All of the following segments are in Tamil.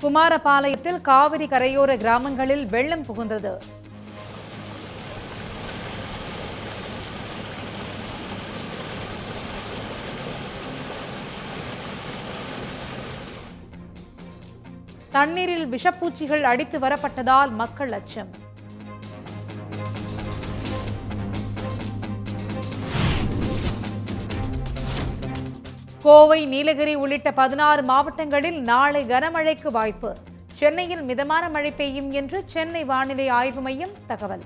குமாரபாளையத்தில் காவிரி கரையோர கிராமங்களில் வெள்ளம் புகுந்தது தண்ணீரில் விஷப்பூச்சிகள் அடித்து வரப்பட்டதால் மக்கள் அச்சம் கோவை நீலகிரி உள்ளிட்ட பதினாறு மாவட்டங்களில் நாளை கனமழைக்கு வாய்ப்பு சென்னையில் மிதமான மழை பெய்யும் என்று சென்னை வானிலை ஆய்வு மையம் தகவல்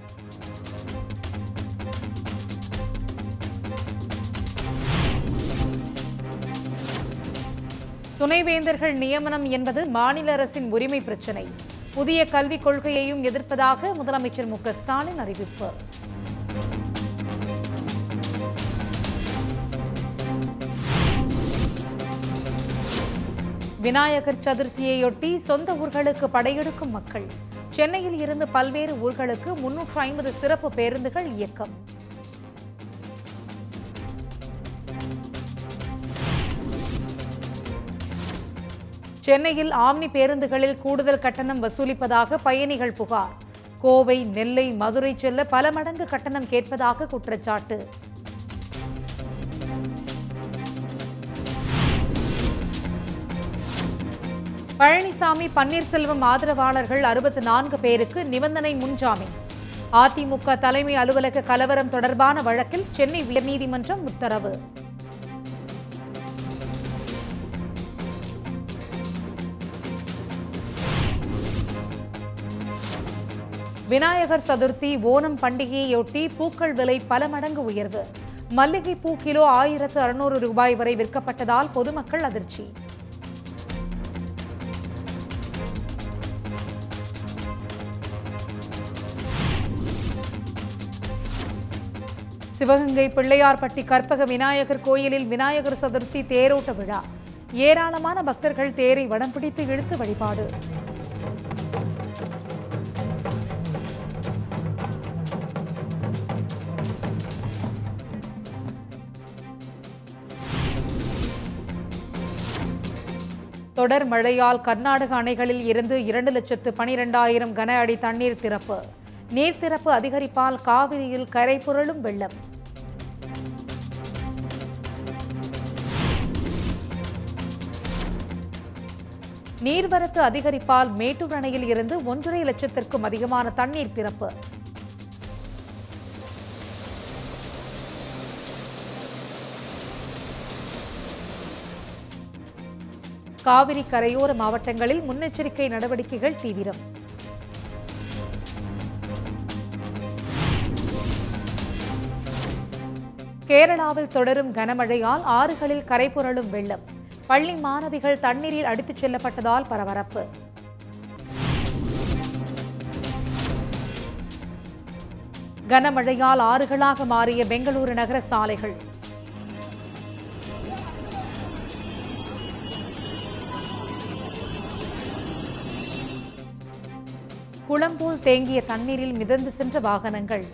துணைவேந்தர்கள் நியமனம் என்பது மாநில அரசின் உரிமை பிரச்சினை புதிய கல்விக் கொள்கையையும் எதிர்ப்பதாக முதலமைச்சர் மு க ஸ்டாலின் அறிவிப்பு விநாயகர் சதுர்த்தியையொட்டி சொந்த ஊர்களுக்கு படையெடுக்கும் மக்கள் சென்னையில் இருந்து பல்வேறு ஊர்களுக்கு முன்னூற்று ஐம்பது சிறப்பு பேருந்துகள் இயக்கம் சென்னையில் ஆம்னி பேருந்துகளில் கூடுதல் கட்டணம் வசூலிப்பதாக பயணிகள் புகார் கோவை நெல்லை மதுரை செல்ல பல மடங்கு கட்டணம் கேட்பதாக குற்றச்சாட்டு பழனிசாமி பன்னீர்செல்வம் ஆதரவாளர்கள் அறுபத்து நான்கு பேருக்கு நிபந்தனை முன்ஜாமீன் அதிமுக தலைமை அலுவலக கலவரம் தொடர்பான வழக்கில் சென்னை உயர்நீதிமன்றம் உத்தரவு விநாயகர் சதுர்த்தி ஓணம் பண்டிகையையொட்டி பூக்கள் விலை பல மடங்கு உயர்வு மல்லிகை பூ கிலோ ஆயிரத்து அறுநூறு ரூபாய் வரை விற்கப்பட்டதால் பொதுமக்கள் அதிர்ச்சி சிவகங்கை பிள்ளையார்பட்டி கற்பக விநாயகர் கோயிலில் விநாயகர் சதுர்த்தி தேரோட்ட விழா ஏராளமான பக்தர்கள் தேரை வடம் பிடித்து இழுத்து வழிபாடு தொடர் மழையால் கர்நாடக அணைகளில் இருந்து இரண்டு லட்சத்து பனிரெண்டாயிரம் கன அடி தண்ணீர் திறப்பு நீர் திறப்பு அதிகரிப்பால் காவிரியில் கரை புரளும் வெள்ளம் நீர்வரத்து அதிகரிப்பால் மேட்டூர் அணையில் இருந்து ஒன்றரை லட்சத்திற்கும் அதிகமான தண்ணீர் திறப்பு காவிரி கரையோர மாவட்டங்களில் முன்னெச்சரிக்கை நடவடிக்கைகள் தீவிரம் கேரளாவில் தொடரும் கனமழையால் ஆறுகளில் கரை புரளும் வெள்ளம் பள்ளி மாணவிகள் தண்ணீரில் அடித்துச் செல்லப்பட்டதால் பரபரப்பு கனமழையால் ஆறுகளாக மாறிய பெங்களூரு நகர சாலைகள் குளம்போல் தேங்கிய தண்ணீரில் மிதந்து சென்ற வாகனங்கள்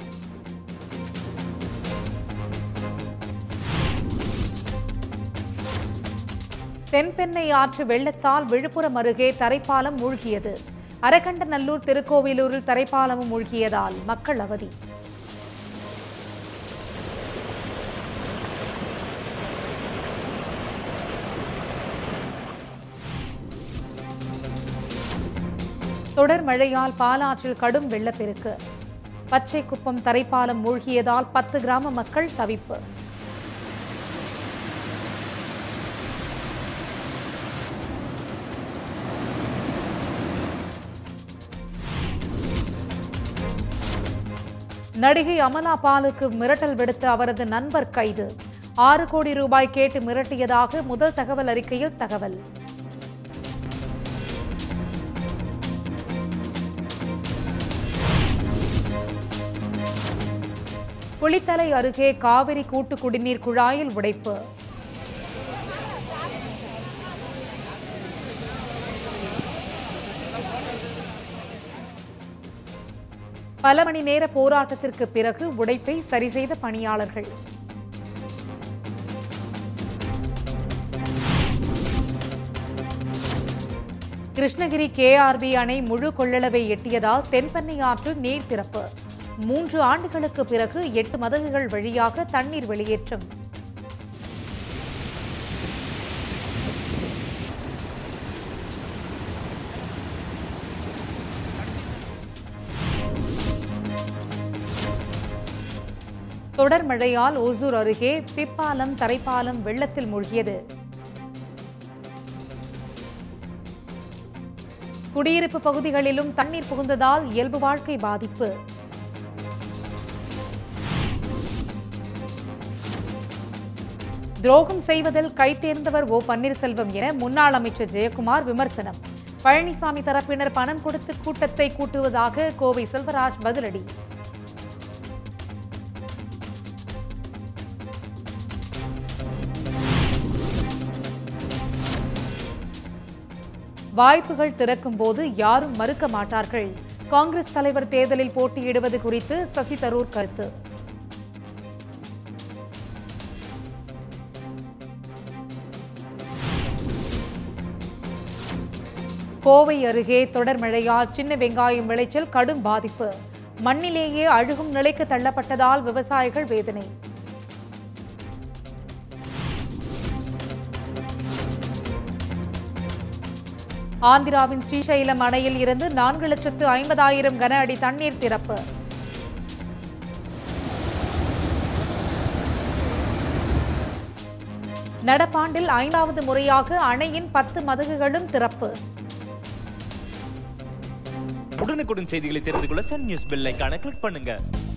தென்பெண்ணை ஆற்று வெள்ளத்தால் விழுப்புரம் அருகே தரைப்பாலம் மூழ்கியது அரகண்டநல்லூர் திருக்கோவிலூரில் தரைப்பாலமும் மூழ்கியதால் மக்கள் அவதி தொடர் மழையால் பாலாற்றில் கடும் வெள்ளப்பெருக்கு பச்சை குப்பம் தரைப்பாலம் மூழ்கியதால் பத்து கிராம மக்கள் தவிப்பு நடிகை அமலா பாலுக்கு மிரட்டல் விடுத்த அவரது நண்பர் கைது ஆறு கோடி ரூபாய் கேட்டு மிரட்டியதாக முதல் தகவல் அறிக்கையில் தகவல் குளித்தலை அருகே காவிரி கூட்டு குடிநீர் குழாயில் உடைப்பு பல மணி நேர போராட்டத்திற்கு பிறகு உடைப்பை சரி செய்த பணியாளர்கள் கிருஷ்ணகிரி கேஆர்பி அணை முழு கொள்ளளவை எட்டியதால் தென்பெண்ணை ஆற்று நீர் திறப்பு மூன்று ஆண்டுகளுக்கு பிறகு எட்டு மதகுகள் வழியாக தண்ணீர் வெளியேற்றம் தொடர் மழையால் ஓசூர் அருகே பிப்பாலம் தரைப்பாலம் வெள்ளத்தில் மூழ்கியது குடியிருப்பு பகுதிகளிலும் தண்ணீர் புகுந்ததால் இயல்பு வாழ்க்கை பாதிப்பு துரோகம் செய்வதில் கைதேர்ந்தவர் ஓ பன்னீர்செல்வம் என முன்னாள் அமைச்சர் ஜெயக்குமார் விமர்சனம் பழனிசாமி தரப்பினர் பணம் கொடுத்து கூட்டத்தை கூட்டுவதாக கோவை செல்வராஜ் பதிலடி வாய்ப்புகள் திறக்கும் போது யாரும் மறுக்க மாட்டார்கள் காங்கிரஸ் தலைவர் தேர்தலில் போட்டியிடுவது குறித்து சசி தரூர் கருத்து கோவை அருகே தொடர் மழையால் சின்ன வெங்காயம் விளைச்சல் கடும் பாதிப்பு மண்ணிலேயே அழுகும் நிலைக்கு தள்ளப்பட்டதால் விவசாயிகள் வேதனை ஆந்திராவின் ஸ்ரீசைலம் அணையில் இருந்து நான்கு லட்சத்து ஐம்பதாயிரம் கன அடி தண்ணீர் திறப்பு நடப்பாண்டில் ஐந்தாவது முறையாக அணையின் பத்து மதகுகளும் திறப்பு உடனுக்குடன் செய்திகளை தெரிந்து கொள்ள சன் நியூஸ் பெல் ஐகானை கிளிக் பண்ணுங்க